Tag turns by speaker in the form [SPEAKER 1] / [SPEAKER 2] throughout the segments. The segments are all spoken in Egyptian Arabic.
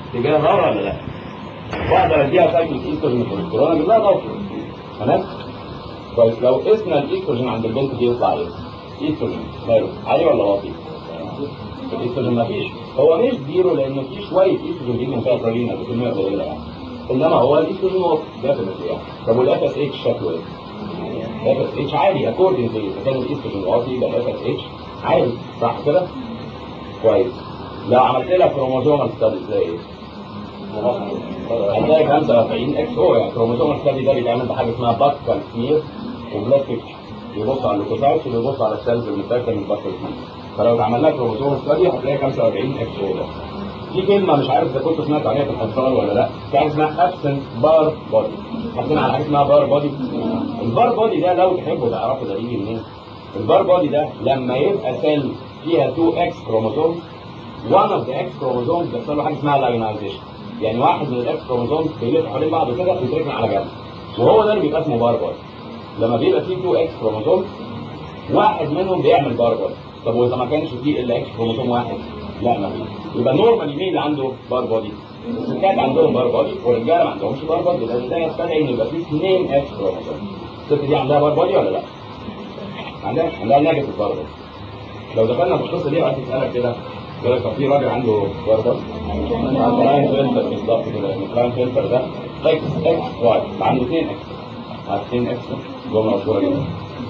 [SPEAKER 1] تجاه ده ولا لا؟ واقدر اديها سايكل ايستروجين وكوليسترول اجيب لها ضغط تمام؟ كويس لو قسنا الايستروجين عند البنت دي يطلع ايه؟ ايستروجين ماله؟ عالي ولا واطي؟ الايستروجين مفيش هو مش زيرو لانه في شويه ايستروجين بيجي من فيها بروتين بكميه قليله يعني انما هو الايستروجين واطي ده في يعني طب والاف اس اتش شكله ايه؟ الاف اس اتش عالي اكوردنج تو اذا كان الايستروجين واطي يبقى الاف اس اتش عالي صح كده؟ كويس لو عملت لها كروموزومال ستادي زي ايه؟ هتلاقي 45 اكس او يعني كروموزومال ستادي ده بيتعمل بحاجه اسمها باسكال سمير وبلاد بيكتشر بيبص على اللوكوسايتس وبيبص على السيلز المتاكده من الباسكال سمير فلو اتعمل لها كروموزومال ستادي هتلاقي 45 اكس او ده في كلمه مش عارف اذا كنت سمعت عليها في الاطفال ولا لا في حاجه اسمها ابسنت بار بودي حاطين على حاجه اسمها بار بودي البار بودي ده لو تحبوا تعرفوا ده بيجي منين البار بودي ده لما يبقى سيل فيها 2 اكس كروموزوم one of the X chromosomes بيحصل له حاجه اسمها لاينايزيشن يعني واحد من الاكس كروموزومز بيلف حوالين بعضه كده ويتركن على جنب وهو ده اللي بيبقى اسمه بار بودي لما بيبقى فيه 2 اكس كروموزوم واحد منهم بيعمل بار بودي طب واذا ما كانش فيه الا اكس كروموزوم واحد لا ما فيه يبقى نورمالي مين اللي عنده بار بودي الستات عندهم بار بودي والرجاله ما عندهمش بار بودي لان ده يستدعي ان يبقى فيه اثنين اكس كروموزوم الست دي عندها بار بودي ولا لا؟ عندها عندها نيجاتيف بار بودي لو دخلنا في القصه دي وقعدت تسالك كده يقول لك طب في راجل عنده بار بودي كلاين فلتر بالظبط كده الكلاين فلتر ده اكس اكس واي عنده اثنين اكس عارفين اكس جمله مشهوره جدا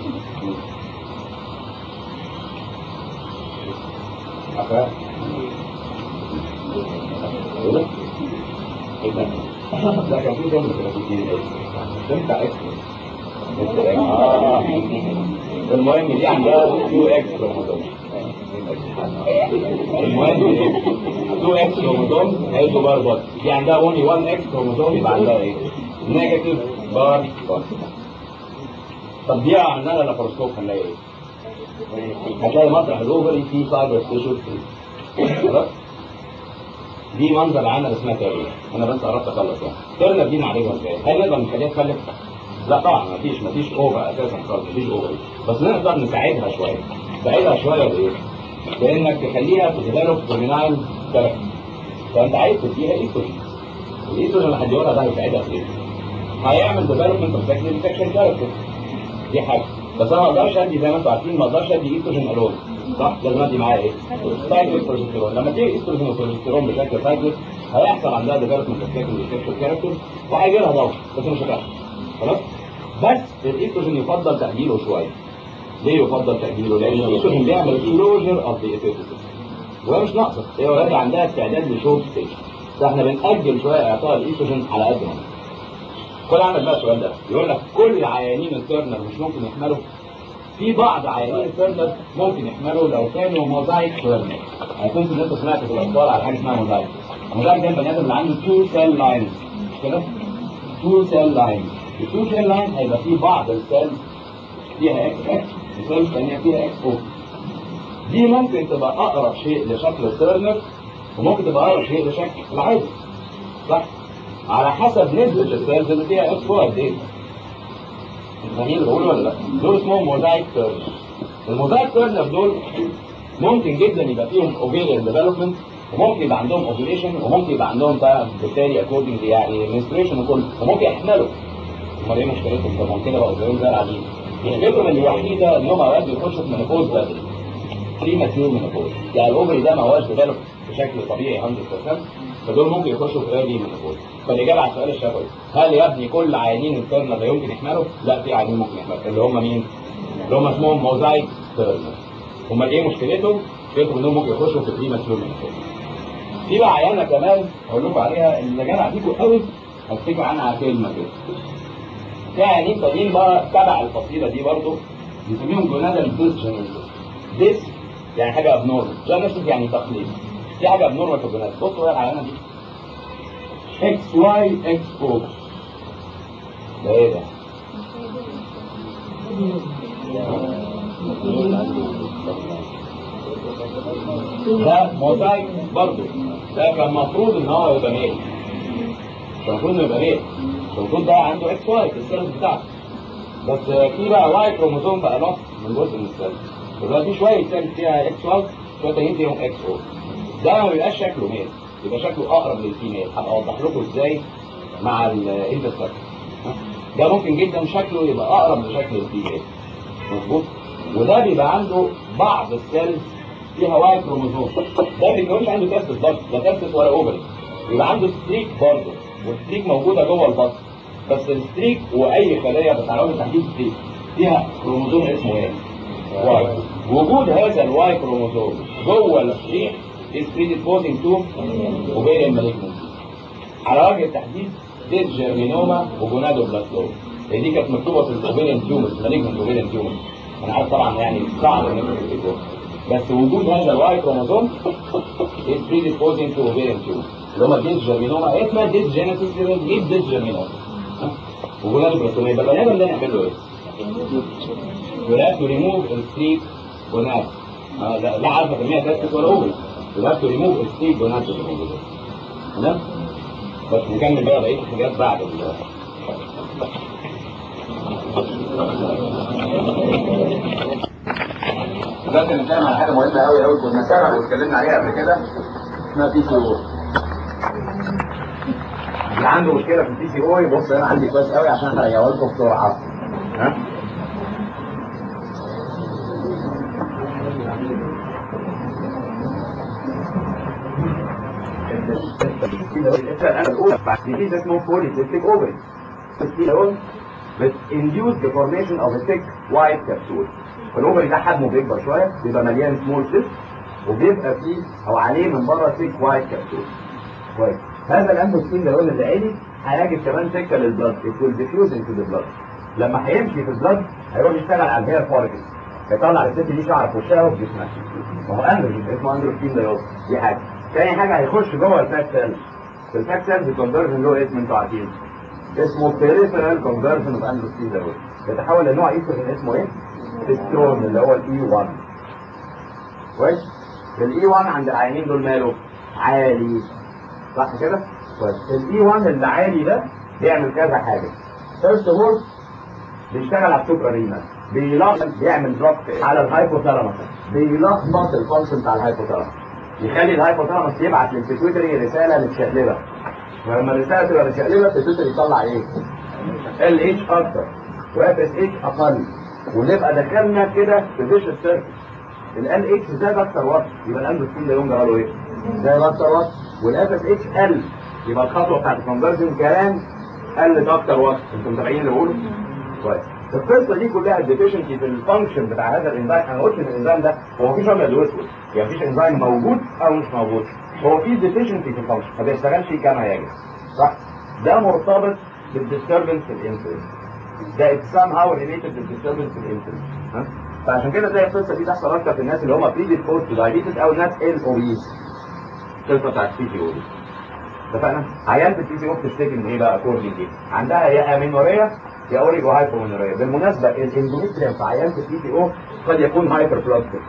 [SPEAKER 1] عارفها؟ ايه ده؟ ايه ده؟ ده كان في جمله كده في اثنين اكس انت اكس آه. المهم دي عندها 2 اكس كروموزوم المهم 2 اكس كروموزوم هيدوا بار بودي دي عندها اونلي 1 اكس كروموزوم يبقى عندها ايه؟ نيجاتيف بار بودي طب دي عملنا لها لاباروسكوب هنلاقي ايه؟ هتلاقي مطرح الاوفري فيه فايبر تيشو خلاص؟ دي منظر عامل اسمها تيرنر انا بس قربت اخلص يعني تيرنر دي نعالجها ازاي؟ هل نقدر نخليها تخلف؟ لا طبعا مفيش مفيش اوفر اساسا خالص مفيش اوفر بس نقدر نساعدها شويه نساعدها شويه بايه؟ بانك تخليها تديفلوب فيمينايل كاركتر فانت عايز تديها ايستروجين الايستروجين اللي هتديهولها ده هيساعدها في ايه؟ هيعمل ديفلوبمنت اوف سكشوال ديتكشن كاركتر دي حاجه بس انا ما اقدرش ادي زي ما انتم عارفين ما اقدرش ادي ايستروجين الون صح لازم ادي معاه ايه؟ سايكل بروجستيرون لما تيجي ايستروجين وبروجستيرون بشكل سايكل هيحصل عندها ديفلوبمنت اوف سكشوال ديتكشن كاركتر وهيجي لها ضغط بس مش هتحصل خلاص؟ بس الايستروجين يفضل تأجيله شويه ليه يفضل تأجيله؟ لأن الايستروجين بيعمل كلوجر اوف ذا epiphysis وهي مش ناقصه هي اوريدي عندها استعداد لشورت ستيج فاحنا بنأجل شويه اعطاء الايستروجين على قد ما خد عندك بقى السؤال ده يقول لك كل عيانين التيرنر مش ممكن يحملوا في بعض عيانين التيرنر ممكن يحملوا لو كانوا موزايك تيرنر يعني كنت ان انت سمعت في الاطفال على حاجه اسمها موزايك الموزايك ده البني ادم اللي عنده تو سيل لاينز مش كده؟ تو سيل لاينز التو سيل لاين هيبقى فيه بعض السيلز فيها اكس اكس وسيلز ثانيه فيها اكس او دي ممكن تبقى اقرب شيء لشكل التيرنر وممكن تبقى اقرب شيء لشكل العادي صح على حسب نسبه السيلز اللي فيها اكس او قد ايه فاهمين اللي بقوله ولا لا دول اسمهم موزايك تيرنر الموزايك تيرنر دول ممكن جدا يبقى فيهم اوفيريان ديفلوبمنت وممكن يبقى عندهم اوفيليشن وممكن يبقى عندهم بقى بالتالي اكوردنج يعني منستريشن وكله وممكن يحملوا امال ايه مشكلتهم طب كده بقوا زيهم زي العاديين مشكلتهم الوحيده انهم اوقات بيخشوا في منopause بدري بري ماتيور منopause يعني الاوفري ده ما هواش ديفلوب بشكل طبيعي 100% فدول ممكن يخشوا في ايرلي منopause فالاجابه على السؤال الشفوي هل يا ابني كل عيانين التيرنر لا يمكن يحملوا؟ لا في عيانين ممكن يحملوا اللي هم مين؟ اللي هم اسمهم موزايك تيرنر امال ايه مشكلتهم؟ مشكلتهم انهم ممكن يخشوا في بري ماتيور منopause في بقى عيانه كمان هقول لكم عليها اللي جدع فيكم قوي هفتكر عنها كلمه كده في عيانين تانيين بقى تبع الفصيله دي برضه بنسميهم جونادال ديس جينيسيس ديس يعني حاجه ابنورمال جينيسيس يعني تقليد في حاجه ابنورمال في الجوناد بصوا بقى العيانه دي اكس واي اكس او ده ايه ده؟ ده موزايك برضه ده كان المفروض ان هو يبقى ميل كان المفروض انه يبقى ميل المفروض ده عنده اكس واي في السيلز بتاعته بس في بقى واي كروموسوم بقى نص من جزء من السيلز دلوقتي شويه سيلز فيها اكس واي شويه تانيين فيهم اكس او ده ما بيبقاش شكله ميل يبقى شكله اقرب للفيميل هبقى اوضح لكم ازاي مع الانترسكشن ده ممكن جدا شكله يبقى اقرب لشكل الفيميل مظبوط وده بيبقى عنده بعض السيلز فيها واي كروموزوم ده ما بيكونش عنده تستس برضه لا تستس ولا اوفري يبقى عنده ستريك برضه والستريك موجوده جوه البطن بس الستريك واي خليه بس على وجه التحديد ستريك فيها كروموزوم اسمه ايه؟ واي وجود هذا الواي كروموزوم جوه الستريك is predisposing to ovarian malignancy على وجه التحديد ديت جيرمينوما وجونادوبلاستوما دي كانت مكتوبه في الاوفيريان تيومرز مالجنت اوفيريان تيومرز انا عارف طبعا يعني صعب انك تكتبه بس وجود هذا الواي كروموزوم is predisposing to ovarian tumor اللي هم ديت جيرمينوما اسمها ديت جينيسيس جيب ديت جيرمينوما وجونادوبلاستوما يبقى البني ادم ده نعمل له ايه؟ You have to remove the streak gonad. آه، لا لا عارفه تسميها تستس ولا اوفري. You have to remove the streak gonad اللي موجوده. تمام؟ بس نكمل بقى بقيه الحاجات بعد ال دلوقتي هنتكلم على حاجه مهمه قوي قوي كنا سبق واتكلمنا عليها قبل كده اسمها بي سي او اللي عنده مشكله في البي سي او يبص انا عندي كويس قوي عشان هرجعه لكم بسرعه ها الاولى بعد دي اسمه بوليسيستيك اوفري بت induce the formation of a thick white capsule فالاوفري ده حجمه بيكبر شويه بيبقى مليان سمول سيست وبيبقى فيه او عليه من بره ثيك وايت كابسول كويس هذا الاندوسكين ده قلنا العالي هيجد كمان سكه للبلد it will diffuse into the blood لما هيمشي في البلد هيروح يشتغل على الهير فوليكل هيطلع الست دي شعر في وشها وفي جسمها ما هو اندروجين اسمه اندروسكين ده دي حاجه تاني حاجه هيخش جوه الفات سيل في الفات سيل الكونفرجن له اسم انتوا عارفينه اسمه peripheral conversion of androgen ده يتحول لنوع ايستروجين اسمه ايه؟ تسترون اللي هو الاي 1 كويس الاي 1 عند العينين دول ماله عالي صح كده كويس الاي 1 اللي عالي ده بيعمل كذا حاجه فيرست اوف اول بيشتغل على السوبرا رينال بيلخبط بيعمل بلوك على الهايبوثالاموس بيلخبط الفانكشن بتاع الهايبوثالاموس يخلي الهايبوثالاموس يبعت للبيتويتري رساله متشقلبه ولما الرساله تبقى متشقلبه البيتويتري يطلع ايه؟ ال اتش اكتر واف اس اتش اقل ونبقى دخلنا كده في فيش السيركل ال اتش زاد اكتر وقت يبقى الاندوسكين ده يوم له ايه؟ زاد اكتر وقت والاف اس اتش قل يبقى الخطوه بتاعت الكونفرجن كمان قلت اكتر وقت انتوا متابعين اللي بقوله؟ كويس القصه دي كلها الديفيشنسي في الفانكشن بتاع هذا الانزيم انا ما قلتش ان الانزيم ده هو مفيش ابيض واسود يعني مفيش انزيم موجود او مش موجود هو في ديفيشنسي في الفانكشن ما بيشتغلش كما يجب صح ده مرتبط بالديستربنس في الانسولين ده اتس somehow related بالديستربنس في الانسولين ها فعشان كده تلاقي القصه دي تحصل اكتر في الناس اللي هم بري ديسبوز تو دايابيتس او الناس الاوبيز القصه بتاعت البي سي او دي اتفقنا عيان في البي سي او بتشتكي من ايه بقى اكوردنج عندها يا امينوريا يا اوريجو هايبومينوريا بالمناسبه الاندوميتريوم في عيان في البي سي او قد يكون هايبر بلاستيك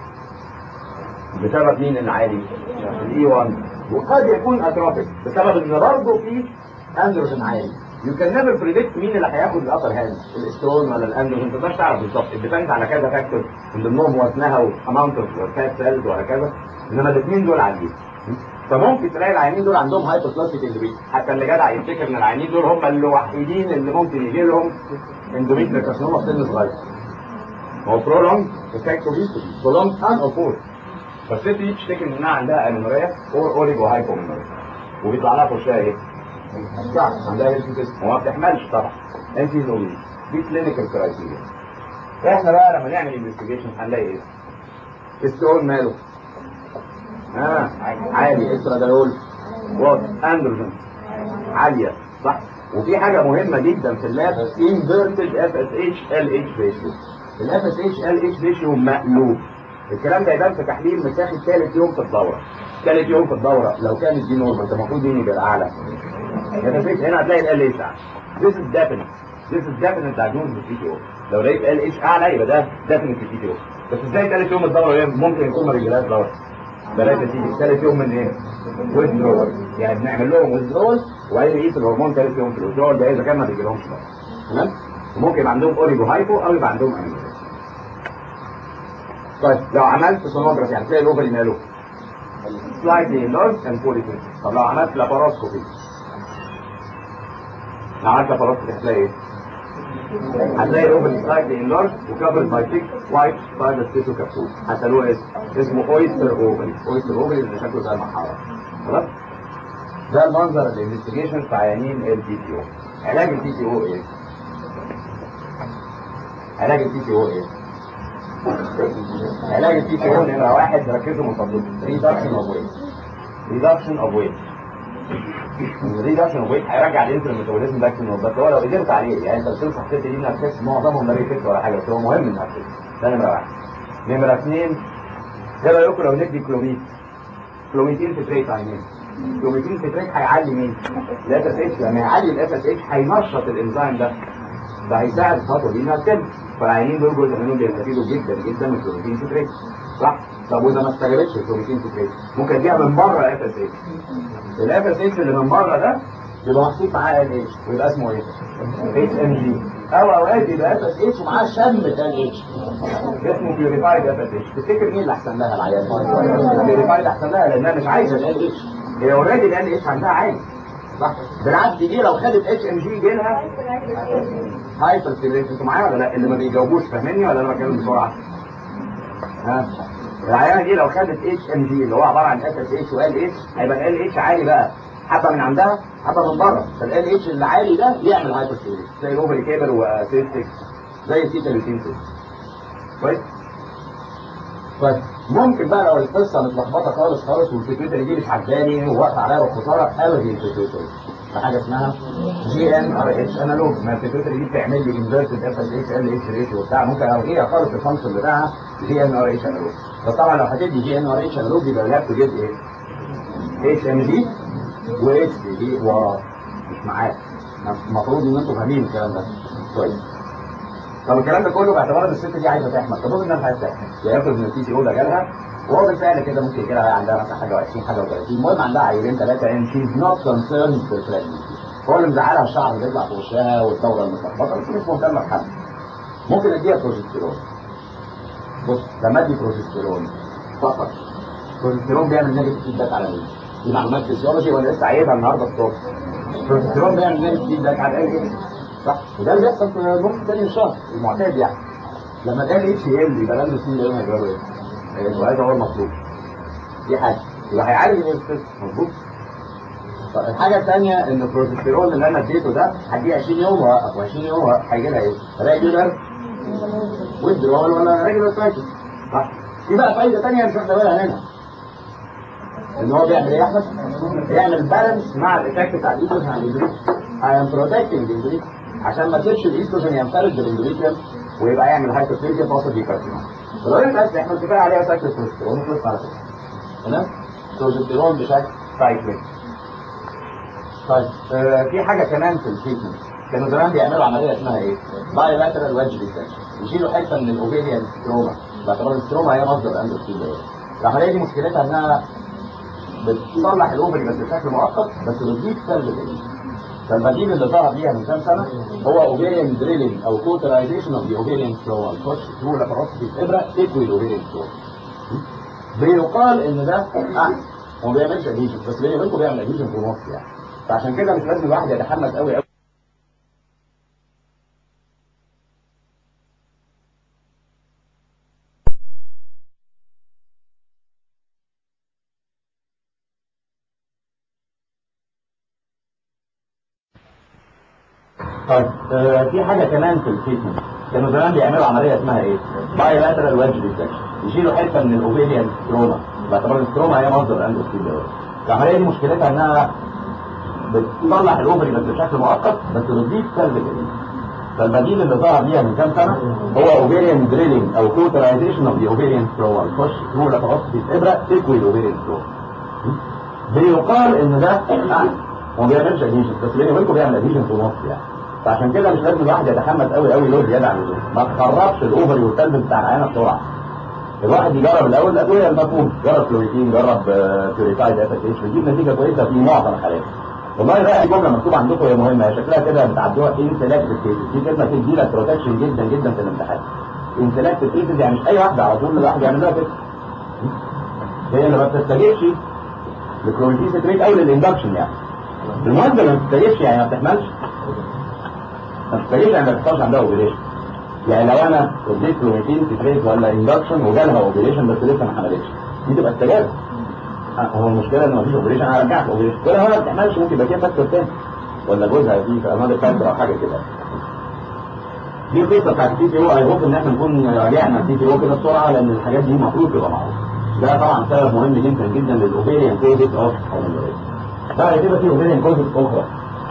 [SPEAKER 1] بسبب مين العالي؟ الاي 1 وقد يكون اتروفيك بسبب ان برضه في اندروجين عالي يو كان نيفر بريدكت مين اللي هياخد الابر هاند الاسترون ولا الاندروجين ما تقدرش تعرف بالظبط الديبند على كذا فاكتور من ضمنهم وزنها واماونت اوف فات سيلز وهكذا انما الاثنين دول عاليين فممكن تلاقي العيانين دول عندهم هايبوبلاستيك اندوميت حتى اللي جدع يفتكر ان العيانين دول هم الوحيدين اللي ممكن يجي لهم اندوميتريال كارسينوما في سن صغير هو برولونج افكت اوبيستي برولونج ان اوبور فالست دي بتشتكي انها عندها امينوريا اور اوريجو هايبومينوريا وبيطلع لها في وشها ايه؟ صح عندها هيرسيتس وما بتحملش طبعا انتي زوبي دي كلينيكال كرايتيريا احنا بقى لما نعمل انفستيجيشن هنلاقي ايه؟ الستون ماله اه عالي استراديول وات اندروجين عاليه صح وفي حاجه مهمه جدا في اللاب انفيرتد اف اس اتش ال اتش ريشيو الاف اس اتش ال اتش ريشيو مقلوب الكلام ده يبان في تحليل متاخد ثالث يوم في الدوره ثالث يوم في الدوره لو كانت دي نورمال كان المفروض دي يبقى اعلى هنا هتلاقي ال اتش اعلى This is definite This is definite diagnosis of PTO لو لقيت ال اتش اعلى يبقى ده definite PTO بس ازاي ثالث يوم الدوره ممكن يكون ما بيجيلهاش دوره بلاش تيجي ثالث يوم من ايه؟ ويزدرول يعني بنعمل لهم ويزدرول وبعدين نقيس الهرمون ثالث يوم في الويزدرول ده اذا كان ما بيجيلهمش بقى تمام؟ وممكن يبقى عندهم اوريجو هايبو او يبقى عندهم امينوريا طيب لو عملت سونوجرافي هتلاقي الاوفري ماله slightly enlarged and polycystic طب لو عملت لاباروسكوبي لو عملت لاباروسكوبي هتلاقي ايه؟ هتلاقي الاوفري سلايدلي enlarged وكفرد باي ثيك وايت فايبر تيشو كبسول هتلاقوه اسم اسمه اويستر اوفري اويستر اوفري اللي شكله زي المحاره خلاص ده المنظر الانفستيجيشن في عيانين ال بي تي او علاج البي تي او ايه؟ علاج البي تي او ايه؟ علاج البي تي او نمره واحد ركزوا من فضلكم ريدكشن اوف ويت ريدكشن اوف ويت الريدكشن اوف ويت هيرجع الانسولين ميتابوليزم باك تو بس هو لو قدرت عليه يعني انت بتنصح الست دي انها تخس معظمهم ما بيخس ولا حاجه بس هو مهم انها تخس ده نمره واحد نمره اثنين ايه رايكم لو ندي كلوميد كلوميدين تتريت عينين كلوميدين تتريت هيعلي مين؟ الاف اس اتش لما يعلي الاف اس اتش هينشط الانزيم ده ده هيساعد الخطوه دي انها تتم فالعينين دول جزء منهم بيستفيدوا جدا جدا من الكلوميدين تتريت صح؟ طب واذا ما استجابتش الكلوميدين تتريت ممكن اديها من بره اف اس اتش الاف اس اتش اللي من بره ده يبقى محطوط معاه ال اتش ويبقى اسمه ايه؟ اتش ام جي او اوقات يبقى اف اس اتش ومعاه شم ال اتش اسمه بيوريفايد اف اس اتش تفتكر مين اللي احسن لها العيان؟ بيوريفايد احسن لها لانها مش عايزه ال اتش هي اوريدي ال اتش عندها عالي صح بالعكس دي لو خدت اتش ام جي جيلها هايبر ستيميليشن انتوا معايا ولا لا؟ اللي ما بيجاوبوش فاهميني ولا انا بتكلم بسرعه؟ ها العيانه دي لو خدت اتش ام جي اللي هو عباره عن اف اس اتش وال اتش هيبقى ال اتش عالي بقى حبه من عندها حبه من بره فال اتش اللي عالي ده يعمل هايبر ستيميليشن زي الاوفري كيبل وسيستك زي التيتا لوتين كويس طيب ممكن بقى لو القصه متلخبطه خالص خالص والبيتويتري دي مش عجباني وواقفه عليها بخساره الغي البيتويتري بحاجه اسمها جي ان ار اتش انالوج ما البيتويتري دي بتعمل لي انفيرتد اف اس اتش ال اتش ريشيو وبتاع ممكن الغيها خالص الفانكشن بتاعها جي ان ار اتش انالوج بس طبعا لو هتدي جي ان ار اتش انالوج يبقى لها تجيب ايه؟ اتش ام جي و اتش دي وراه مش معاك المفروض ان انتوا فاهمين الكلام ده كويس طب الكلام ده كله باعتبار ان الست دي عايزه تحمل طب انها مش عايزه تحمل ياخد من البي سي او ده جالها وهو بالفعل كده ممكن يجي لها عندها مثلا حاجه و20 حاجه و30 المهم عندها عيلين ثلاثه ان شيز نوت كونسيرند بالبريجنسي هو اللي مزعلها الشعر اللي بيطلع في وشها والدوره المتلخبطه بس مش مهتمه بحمل ممكن اديها بروجستيرون بص لما ادي بروجستيرون فقط بروجستيرون بيعمل نيجاتيف فيدباك على مين؟ دي معلومات فيزيولوجي وانا لسه عايزها النهارده الصبح البروجستيرون بيعمل نيجاتيف فيدباك على ال صح وده اللي بيحصل في النص الثاني من الشهر المعتاد يعني لما ده الاتش ال يبقى عنده سنين ده هيجربوا ايه؟ وهذا هو المطلوب دي حاجه يبقى هيعالج الانستيس مظبوط طب الحاجه الثانيه ان البروجستيرون اللي انا اديته ده هديه 20 يوم واوقف و20 يوم هيجي لها ايه؟ ريجولار ويدرول ولا ريجولار سايكل صح؟ في بقى فايده ثانيه مش واخده بالها منها ان هو بيعمل ايه يا احمد؟ بيعمل بالانس مع الايفكت بتاع الايستروجين على الاندوميتريوم I am protecting the endometrium عشان ما تسيبش الايستروجين ينفرد بالاندوميتريوم ويبقى يعمل هايبرفيزيا فاصل كارسينوم فلو بس احنا كفايه عليها سايكل بروجستيرون وخلصنا على كده تمام بروجستيرون بشكل سايكليك طيب آه في حاجه كمان في التريتمنت كانوا زمان بيعملوا عمليه اسمها ايه؟ باي لاترال ويدج ديسكشن يشيلوا حته من الاوفيريان ستروما باعتبار الستروما هي مصدر اندوستيليا العمليه دي مشكلتها انها بتصلح الاوفري بس بشكل مؤقت بس بتزيد سلب الجديد فالبديل اللي ظهر ليها من كام سنه هو اوفيريان دريلينج او كوترايزيشن اوف ذا اوفيريان ستروما الخش ثرو لاباروسكوبي ابره تكوي الاوفيريان ستروما بيقال ان ده احسن هو ما بيعملش اديشن بس بيني وبينكم بيعمل اديشن في النص يعني فعشان كده مش لازم الواحد يتحمس قوي قوي طيب آه في حاجه كمان في التريتمنت كانوا زمان بيعملوا عمليه اسمها ايه؟ باي لاترال ويدج ديسكشن يشيلوا حته من الاوفيريان ستروما باعتبار الستروما هي مصدر اندوستيليا العمليه دي مشكلتها انها بتصلح الاوفري بس بشكل مؤقت بس بتزيد سلب الجديد فالبديل اللي ظهر ليها من كام سنه هو اوفيريان دريلينج او كوترايزيشن اوف ذا اوفيريان ستروما تخش ثرو لاباروسكوبي ابره تكوي الاوفيريان ستروما بيقال ان ده احسن هو ما بيعملش اديشن بس بيني وبينكم بيعمل اديشن في النص يعني فعشان كده مش لازم الواحد يتحمس قوي قوي لود زياده عن اللزوم ما تخربش الاوفري والسلب بتاع العينه بسرعه الواحد يجرب الاول الادويه المفهوم جرب كلوريتين جرب بيوريفايد اف اتش بيجيب نتيجه كويسه في معظم الحالات والله بقى جمله مكتوبه عندكم هي مهمه هي شكلها كده بتعدوها انسلاكتيف كيسز دي كلمه تدي لك بروتكشن جدا جدا في الامتحان انسلاكتيف كيسز يعني مش اي واحده على طول الواحد يعمل لها كده هي اللي ما بتستجيبش للكلوريدين ستريت او للاندكشن يعني المهم ما بتستجيبش يعني ما بتحملش ما بتستجيبش يعني ما بتحصلش عندها اوبريشن يعني لو انا اديت كلوريدين ستريت ولا اندكشن وجالها اوبريشن بس لسه ما حملتش دي تبقى استجابه هو المشكله ان مفيش اوبريشن انا رجعت اوبريشن ولا هو ما بتعملش ممكن يبقى فيها فاكتور تاني ولا جوزها فيه في انذر فاكتور او حاجه كده دي القصه بتاعت السي تي او اي هوب ان احنا نكون راجعنا السي تي او كده بسرعه لان الحاجات دي المفروض تبقى معروفه ده طبعا سبب مهم جدا جدا للاوبيريان كوزيت اوف بعد كده في اوبيريان كوزيت اخرى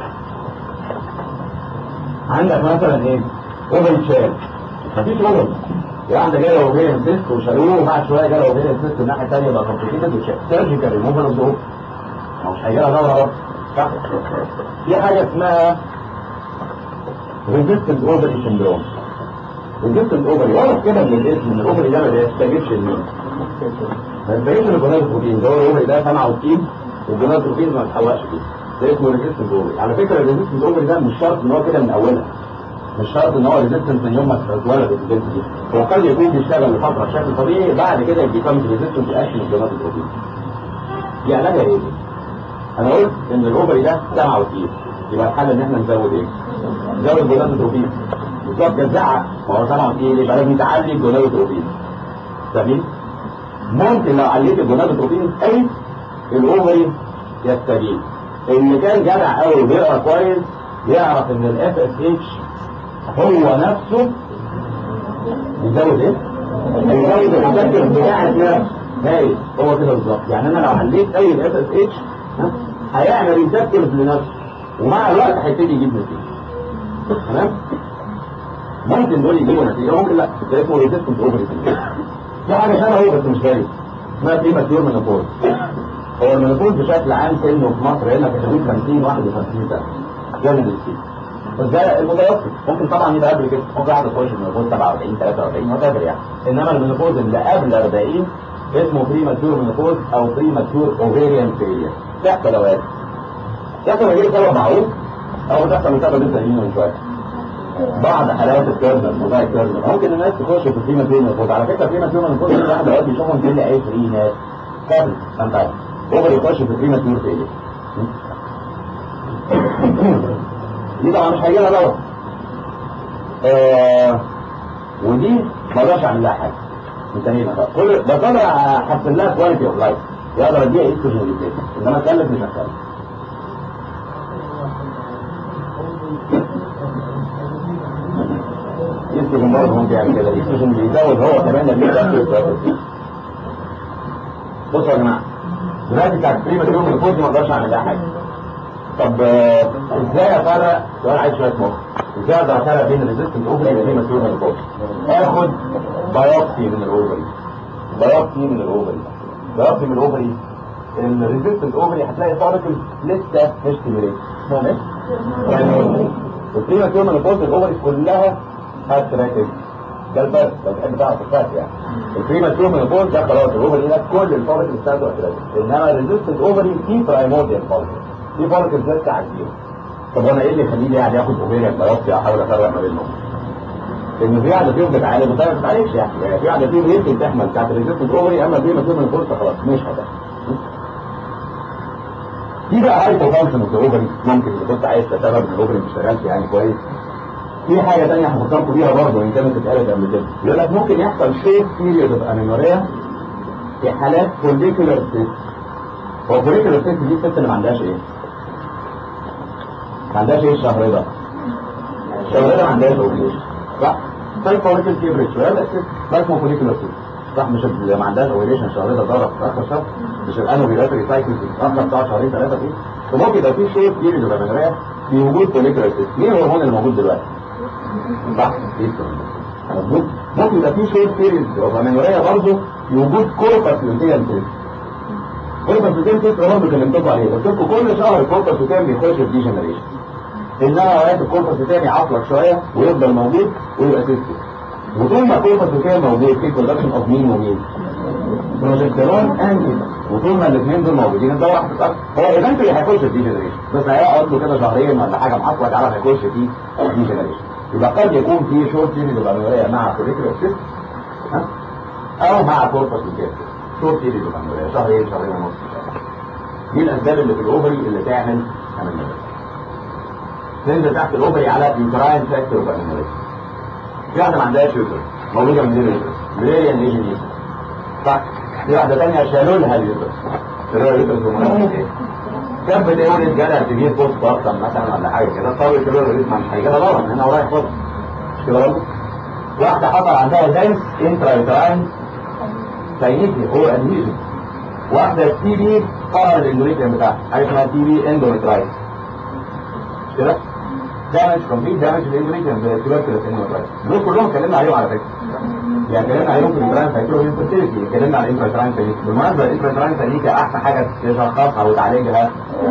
[SPEAKER 1] عندك مثلا ايه اوبن شير مفيش اوبن يعني عندك جاله اوبيريان ديسك وشالوه وبعد شويه جاله اوبيريان ديسك الناحيه الثانيه بقى كومبليكيتد وتشيك سيرجيكال ريموفال اوف ذا مش هيجي لها دوره برضه صح في حاجه اسمها ريزيستنت اوفري سندروم ريزيستنت اوفري واضح كده من الاسم ان الاوفري ده ما بيستجيبش لمين ما بيستجيبش للجونات بروتين ده هو الاوفري ده سمع وكيل والجونات بروتين ما بتحوقش فيه ده اسمه ريزيستنت اوفري على فكره الريزيستنت اوفري ده مش شرط ان هو كده من اولها مش شرط ان هو ريزيستنت من يوم ما اتولد البنت دي هو قد يكون بيشتغل لفتره بشكل طبيعي بعد كده بيكون ريزيستنت لاكشن الجونات بروتين دي علاجها ايه؟ انا قلت ان الاوفري ده سمع وكيل يبقى الحل ان احنا نزود ايه؟ نزود جونادوتروبين بالظبط جزعها ما هو طبعا ايه يبقى لازم تعلي الجونادوتروبين سبيل ممكن لو عليت الجونادوتروبين قوي الاوفري يستجيب اللي كان جدع قوي وبيقرا كويس يعرف ان الاف اس اتش هو نفسه يزود ايه؟ يزود الريسبتور بتاع النفس هاي هو كده بالظبط يعني انا لو عليت قوي الاف اس اتش هيعمل ريسبتورز لنفسه ومع الوقت هيبتدي يجيب نتيجه تمام ممكن دول يجيبوا نتيجه ممكن لا ده اسمه ريزيستنت اوفر في حاجه شبهه بس مش باين اسمها بري ماتيور مينوبوز هو المينوبوز بشكل عام سنه في مصر هنا في حدود 50 51 سنه جامد السي بس ده المتوسط ممكن طبعا يبقى قبل كده ممكن واحد يخش المينوبوز 47 43 وات يعني انما المينوبوز اللي قبل 40 اسمه بري ماتيور مينوبوز او بري ماتيور اوفيريان فيلير تحصل اوقات تحصل غير سبب معروف او تحصل بسبب لسه قايلينه من شويه بعض حالات الكيرنل موضوع الكيرنل ممكن الناس تخش في الفيما فيما فوت على فكره فيما فيما فوت كل واحد اوقات بيشوفهم تلاقي عيش ريه ناس كابل سامتايم اوفر يخش في الفيما فيما فيلير دي طبعا مش هيجي لها دواء آه ودي ما اقدرش اعمل لها حاجه انتهينا خلاص كل بقدر احسن لها كواليتي اوف لايف يقدر اديها ايستروجين ريبليسمنت انما اتكلم مش هتكلم يستخدم برضه ممكن يعمل كده يستخدم بيزود هو كمان اللي بيزود بصوا يا جماعه دلوقتي بتاعت بريمة اليوم اللي فوق دي ما اقدرش اعمل لها حاجه طب ازاي افرق سؤال عايز شويه مخ ازاي اقدر افرق بين الريزيستنت اوفري وبريمة اليوم اللي فوق اخد بايوبسي من الاوفري بايوبسي من الاوفري بايوبسي من الاوفري الريزيستنت اوفري هتلاقي فاركل لسه مش ستيميليت اسمهم ايه؟ يعني البريمة اليوم اللي فوق الاوفري كلها هاتراكتد ده الفرق لو تحب تعرف الفرق يعني البريما تيوم الفوز ده خلاص الاوفري ده كل الفاركل بتاعته هاتراكتد انما الريزيستنت اوفري في برايمورديال فاركل في فاركل لسه عاجبين طب وانا ايه اللي يخليني يعني اخد اوفيريان بايوبسي احاول افرق ما بينهم ان في واحده فيهم بتعالج وده ما بتعالجش يعني في واحده فيهم يمكن تحمل بتاعت الريزيستنت اوفري اما البريما تيوم الفوز خلاص مش هتحمل دي بقى هايبو فانكشن اوف الاوفري ممكن اذا كنت عايز تسبب ان الاوفري ما اشتغلش يعني كويس في حاجة تانية هفكركم بيها برضه ان كانت اتقالت قبل كده يقول لك ممكن يحصل شيء بيريود اوف انيموريا في حالات فوليكولار سيست هو فوليكولار سيست دي الست اللي ما عندهاش ايه؟ ما عندهاش ايه الشهر ده؟ الشهر ده ما عندهاش اوفيليشن صح؟ طيب فوليكول كبرت شوية بس ده اسمه فوليكولار سيست صح مش اللي ما عندهاش اوفيليشن الشهر ده ضرب في اخر شهر مش الانوفيلاتري سايكل بتتاخر بتاع شهرين ثلاثة فيه فممكن يبقى في شيء بيريود اوف انيموريا في وجود فوليكولار سيست مين الهرمون اللي موجود دلوقتي؟ صح مظبوط ممكن يبقى في شورت بيريد ومنوريه برضه في وجود كوربس لوتيال تيست كوربس لوتيال تيست برضه كلمتكم عليه قلت لكم كل شهر الكوربس لوتيال بيخش في دي جنريشن انما اوقات الكوربس لوتيال يعطلك شويه ويفضل موجود ويبقى سيستم وطول ما الكوربس لوتيال موجود في برودكشن اوف مين ومين بروجستيرون انجل وطول ما الاثنين دول موجودين الدواء هتتاثر هو ايفنتولي هيخش في دي جنريشن بس هيقعد له كده شهرين ولا حاجه معطل على ما يخش في دي جنريشن يبقى قد يكون في شورت بيريد اوف مع فوليكولار سيست ها؟ او مع كوربس وكده شورت بيريد اوف شهرين شهرين ونص دي الاسباب اللي في الاوفري اللي تعمل امينوريا تنزل تحت الاوفري على يوتراين فاكتور اوف امينوريا في واحده ما عندهاش يوتر موجوده من غير يوتر مليان ليجن يوتر صح في واحده ثانيه شالوا لها اليوتر شالوا لها اليوتر بمناسبه ايه؟ كانت بتولد جالها تجيب بوست بارتم مثلا ولا حاجه كده اضطروا يشيلوا لها اليوتر مش هيجيلها ضرر من هنا ورايح خالص مش كده برضه؟ واحده حصل عندها دنس انترا يوتراين ساينيتي هو ادهيجن واحده تي بي قهر الاندوريكيوم بتاعها حاجه اسمها تي بي اندومترايت مش كده؟ دامج كومبليت دامج الاندوريكيوم تبركلس اندومترايت دول كلهم اتكلمنا عليهم على فكره يعني اتكلمنا عليهم في الانتراين سايكلو انفيرتيليتي اتكلمنا على الانتراين سايكلو بالمناسبه الانتراين سايكلو احسن حاجه تشخصها وتعالجها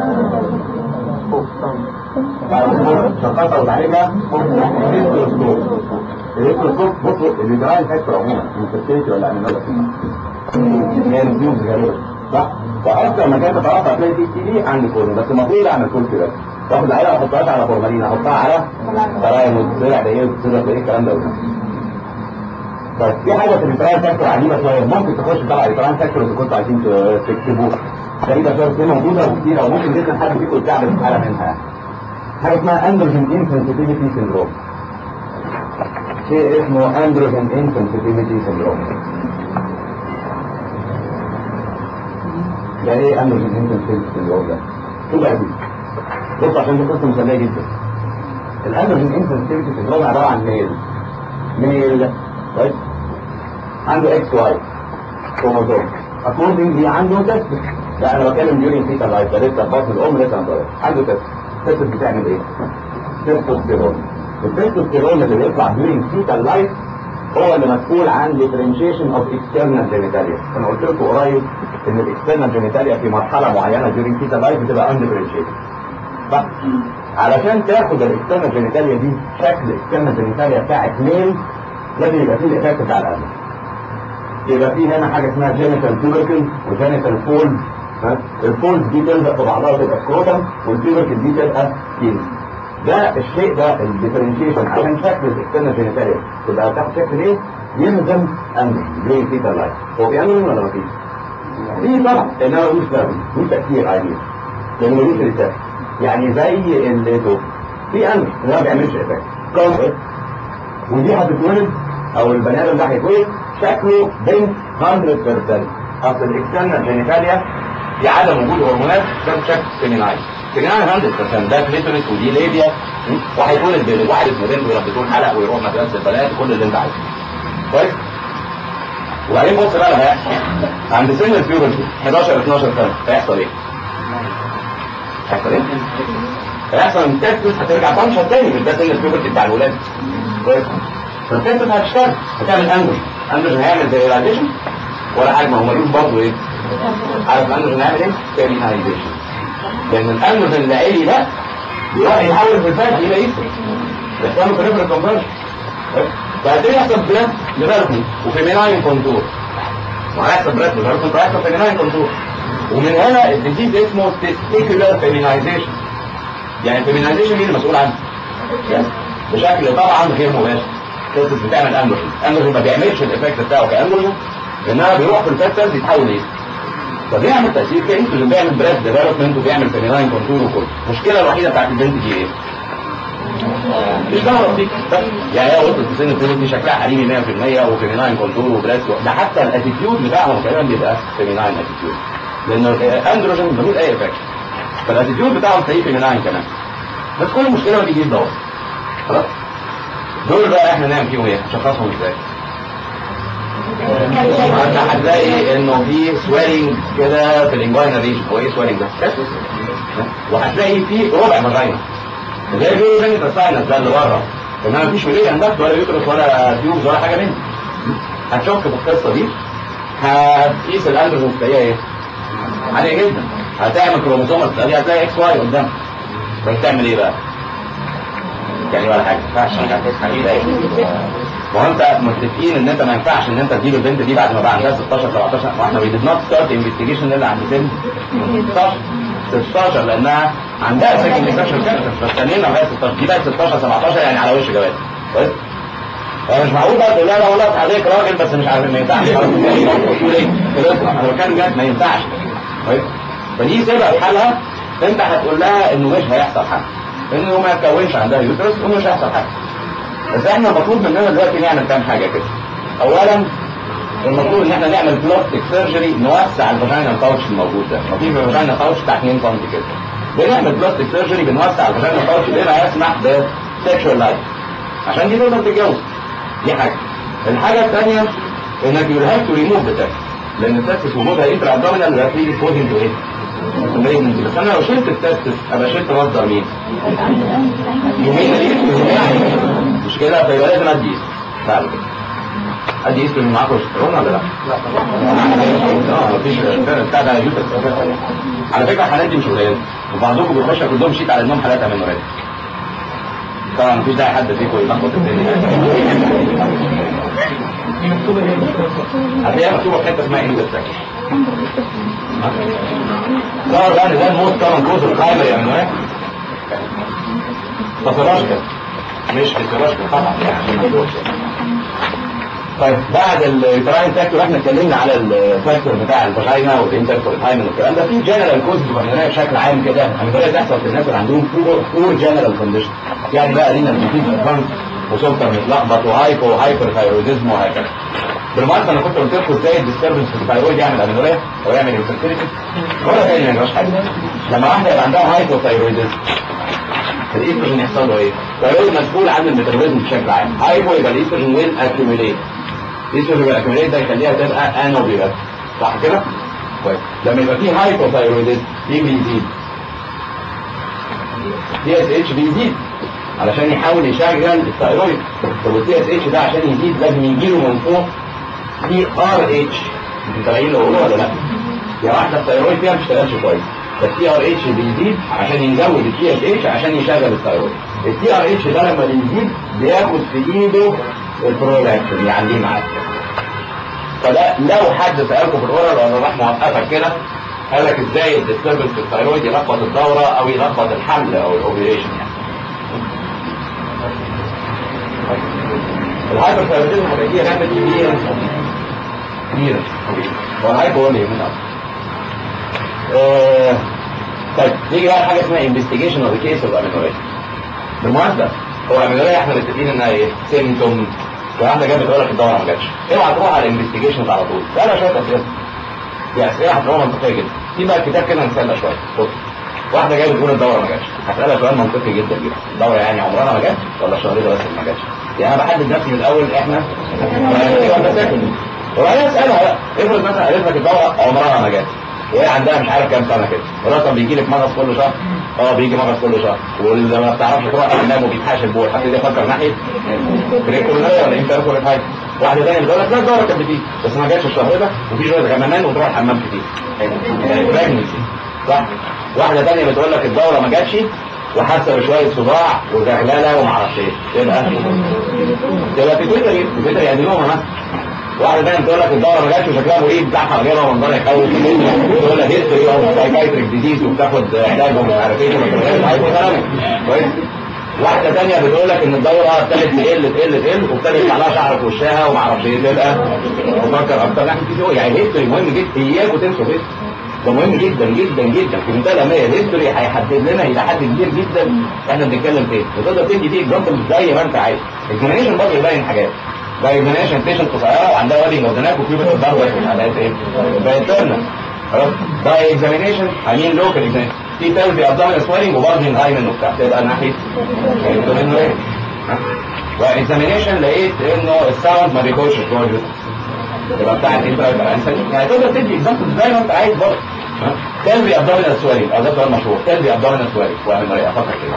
[SPEAKER 1] شخصها وتعالجها الالكتروسكوب الالكتروسكوب بصوا الانتراين فاكتور عموما انفيرتيليتي ولا امينولا هي الفيوز غالبا صح؟ فاكثر مكان تتعرف هتلاقي فيه تي في عند كله بس المفروض اعمل كل كده واخد العيله ما احطهاش على فورمالين احطها على سرايم وتطلع ده ايه وتطلع ده ايه الكلام ده طيب في حاجه في الانتران فاكتور عجيبه شويه ممكن تخش تبع الانتران فاكتور اللي كنتوا عايزين تكتبوها غريبه شويه بس هي موجوده وكتيره وممكن جدا حد فيكم يتعب في حاله منها يعني حاجه اسمها اندروجين انسنسيتيفيتي سندروم شيء اسمه اندروجين انسنسيتيفيتي سندروم ده ايه اندروجين انسنسيتيفيتي سندروم ده؟ شو بقى دي؟ بص عشان دي قصه مسليه جدا الاندروجين انسنسيتيفيتي سندروم عباره عن ميل ميل كويس عنده اكس واي كروموزوم اكوردنجلي عنده تست لا انا بتكلم ديورين فيتا لايف ده لسه بطن الام لسه ما عنده تست التست بتعمل ايه؟ تستوستيرون التستوستيرون اللي بيطلع ديورين فيتا لايف هو اللي مسؤول عن differentiation of external genitalia انا قلت لكم قريب ان الاكسترنال جينيتاليا في مرحله معينه during fetal life بتبقى undifferentiated صح علشان تاخد الاكسترنال جينيتاليا دي شكل الاكسترنال جينيتاليا بتاعت ميل لازم يبقى فيه الايفكت بتاع القلب يبقى فيه هنا حاجه اسمها جينيتال تيوبركل وجينيتال فولد الفولد دي تلزق في بعضها تبقى سكروتم والتيوبركل دي تبقى سكين ده الشيء ده الديفرنشيشن عشان شكل الاكسترنال جينيتاليا تبقى تاخد شكل ايه؟ يلزم اندر زي فيتا لايف هو في اندر ولا ما فيش؟ في طبعا انما ملوش لازم ملوش تاثير عليه لانه ملوش ريسبت يعني زي الليتو في اندر ما بيعملش افكت ودي هتتولد او البني ادم ده هيتولد شكله بنت 100% اصل الاكسترنال جينيتاليا في عدم وجود هرمونات ده شكل فيميناين فيميناين 100% ده كليتوريس ودي ليبيا وهيتولد بين واحد اسمه بنت ويربطون حلق ويروح مدرسه البنات وكل اللي انت عايزه كويس وبعدين بص بقى اللي هيحصل عند سن البيوبرتي 11 12 سنه هيحصل ايه؟ هيحصل ايه؟ هيحصل ان التستس هترجع تنشط تاني مش ده سن البيوبرتي بتاع الولاد كويس فالتستس هتشتغل هتعمل اندروج اندروج هيعمل زي راديشن ولا حاجه ما هو ملوش برضه ايه؟ عارف الاندروج هيعمل ايه؟ فيرينايزيشن لان الاندروج اللي عالي ده بيروح يحول في الفات الى ايه؟ يحصل له بريفر كونفرجن فهتبتدي يحصل بريد ديفلوبمنت وفيميناين كونتور وهيحصل بريد ديفلوبمنت وهيحصل فيميناين كونتور ومن هنا الديزيز اسمه تستيكولار فيمينايزيشن يعني الفيمينايزيشن مين المسؤول عنه؟ بشكل طبعا غير مباشر التستس بتعمل اندروجين اندروجين ما بيعملش الايفكت بتاعه كاندروجين انما بيروح في الفات سيلز يتحول ايه؟ فبيعمل تاثير في انسولين بيعمل بريد ديفلوبمنت وبيعمل فيميناين كونتور وكله المشكله الوحيده بتاعت البنت دي ايه؟ مش دعوه بيك يعني هي وصلت في سن البلوغ دي شكلها حريمي 100% وفيميناين كونتور وبريست ده حتى الاتيتيود بتاعهم كمان بيبقى فيميناين اتيتيود لان الاندروجين ملوش اي افكت فالاتيتيود بتاعهم تلاقيه فيميناين كمان بس كل المشكله ما بيجيش دور خلاص دول بقى احنا نعمل فيهم ايه؟ نشخصهم ازاي؟ انت هتلاقي انه في سويلنج كده في الانجوينا ريجن هو ايه سويلنج ده؟ وهتلاقي في ربع فاجينا زي بيقولوا زي الساينس ده اللي بره انما مفيش وليه عندك ولا يوترس ولا تيوبز ولا حاجه منه هتشك في القصه دي هتقيس الاندروجين تلاقيها ايه؟ عاليه جدا هتعمل كروموسوم تلاقيها هتلاقي اكس واي قدامك بس تعمل ايه بقى؟ يعني ولا حاجه ما ينفعش ما هو انت متفقين ان انت ما ينفعش ان انت تجيب البنت دي بعد ما بقى عندها 16 17 واحنا وي ديد نوت ستارت انفستيجيشن الا عند سن 16 16 لانها عندها سكند انفكشن كانسر فاستنينا لغايه 16 دي بقى 16 17 يعني على وش جواز كويس انا مش معقول بقى تقول لها لا والله عليك راجل بس مش عارف ما ينفعش تقول ايه؟ انا بتكلم جد ما ينفعش كويس فدي سيبها في حالها انت هتقول لها انه مش هيحصل حاجه انه ما تكونش عندها يوترس ومش مش هيحصل حاجه بس احنا المفروض مننا دلوقتي نعمل كام حاجه كده اولا المفروض ان احنا نعمل بلاستيك سيرجري نوسع الفاجينا باوتش الموجود ده ما في فاجينا باوتش بتاع 2 سم كده بنعمل بلاستيك سيرجري بنوسع الفاجينا باوتش بما يسمح بسكشوال لايف عشان دي تقدر تتجوز دي حاجه الحاجه الثانيه انك يو هاف تو ريموف ذا لان التستس وجودها انتر ابدومينال ده في كوزنج تو ايه؟ pregnancy. بس انا لو شلت التستس ابقى شلت مصدر مين؟ يومين يومين مش كده فيبقى لازم ادي اسم بعد كده ادي اسم من معاكم الشطرون ولا لا؟ لا طبعا مفيش بتاع ده يوتس على فكره الحالات دي مش قليله وبعضكم بيخش كلهم شيت على انهم حالات امينوريه طبعا مفيش داعي حد فيكم يلخبط الدنيا هتلاقيها مكتوبه في حته اسمها ايه بس لا لا ده الموت طبعا كوز القايمه يا منوع فسراشكا مش فسراشكا طبعا يعني طيب بعد التراين فاكتور احنا اتكلمنا على الفاكتور بتاع الفاجينا والانتركور هايمن والكلام ده في جنرال كوز بتبقى بشكل عام كده امبارح تحصل في الناس اللي عندهم بور جنرال كونديشن يعني بقى لينا الجديد ادفانس وسلطه متلخبط وهايبو وهايبر ثايرويدزم وهكذا بالمناسبه انا كنت قلت لكم ازاي الديستربنس في الثايرويد يعمل امينوريا او يعمل انفيرتيليتي ولا تاني ما يجراش حاجه لما واحده يبقى عندها هايبو ثايرويدزم الايستروجين يحصل له ايه؟ الثايرويد مسؤول عن الميتابوليزم بشكل عام هايبو يبقى الايستروجين ويل اكيوميليت الايستروجين ويل اكيوميليت ده يخليها تبقى انوبيلات صح كده؟ كويس لما يبقى في هايبو ثايرويدزم ايه بيزيد؟ دي اس اتش بيزيد علشان يحاول يشغل الثايرويد طب التي اس اتش ده عشان يزيد لازم يجيله من فوق دي ار اتش انتوا طالعين اللي هو ولا لا؟ يا واحده الثايرويد فيها ما بتشتغلش كويس فالتي ار اتش بيزيد عشان يزود التي اس اتش عشان يشغل الثايرويد التي ار اتش ده لما بيزيد بياخد في ايده البرولاكتين يعليه معاك فده لو حد سالكم في الاورال ولا راح موقفك كده قال لك ازاي الديستربنس في الثايرويد يلخبط الدوره او يلخبط الحمل او الاوبريشن يعني الهايبر ثايرويدزم هتلاقيه رابط كبير كبير والهايبر هو من آه طيب نيجي بقى حاجه اسمها انفستيجيشن اوف كيس اوف امينوريا بالمناسبه هو الامينوريا احنا متفقين انها ايه؟ سيمتوم واحده جابت تقول لك الدوره ما جاتش اوعى تروح على الانفستيجيشن على طول سالها شويه اسئله دي اسئله هتلاقوها منطقيه جدا في بقى الكتاب كده نسالها شويه بص واحده جايه بتقول الدوره ما جاتش هسالها سؤال منطقي جدا جدا الدوره يعني عمرها ما جت ولا الشهر ده بس اللي ما جاتش يعني انا بحدد نفسي من الاول احنا ولا ساكن وبعدين اسالها بقى افرض مثلا قالت لك الدوره عمرها ما جت وهي عندها مش عارف كام سنه كده ولا طب بيجي لك مغص كل شهر اه بيجي مغص كل شهر واللي ما بتعرفش تروح الحمام وبيتحاش البول هتبتدي افكر ناحيه بريكولوجيا ولا انت كل حاجه واحده ثانيه بتقول لك لا الدوره كانت بتيجي بس ما جاتش الشهر ده وفي شويه غمامان وتروح الحمام كتير بريجنسي صح واحده ثانيه بتقول لك الدوره ما جاتش وحاسه بشويه صداع وزغلله وما اعرفش ايه تبقى تبقى بيتويتري بيتويتري ادينوما مثلا واحده ثانيه بتقول لك الدوره ما جاتش وشكلها مريض بتاعها غيرها ومنظرها يخوف تقول لك هيستوري او سايكايتريك ديزيز وبتاخد علاج ومش عارف ايه كويس واحده ثانيه بتقول لك ان الدوره ابتدت تقل تقل تقل وابتدت يطلع لها شعر في وشها وما اعرفش ايه تبقى بفكر اكتر ناحيه الفيزيو يعني هيستوري مهم جدا اياكوا تنسوا هيستوري ده مهم جدا جدا جدا في منتهى الاهميه الهيستوري هيحدد لنا الى حد كبير جدا احنا بنتكلم فين وتقدر تدي فيه اكزامبل زي ما انت عايز اكزامينشن برضه يبين حاجات ده اكزامينشن بيشنت قصيره وعندها وادي هناك وفي بس ضربه على ايه بيترنا خلاص ده اكزامينشن امين لوكال اكزامينشن في تلفي ابدومينال سويلنج وبارجن هايمن وبتاع تبقى ناحيه واكزامينشن لقيت انه الساوند ما بيخش جوه يبقى بتاع الانترايبر يعني تقدر تدي اكزامبل زي ما انت عايز برضه تلبي ابدومينال سويلنج او ده سؤال مشهور تلبي ابدومينال سويلنج واعمل افكر كده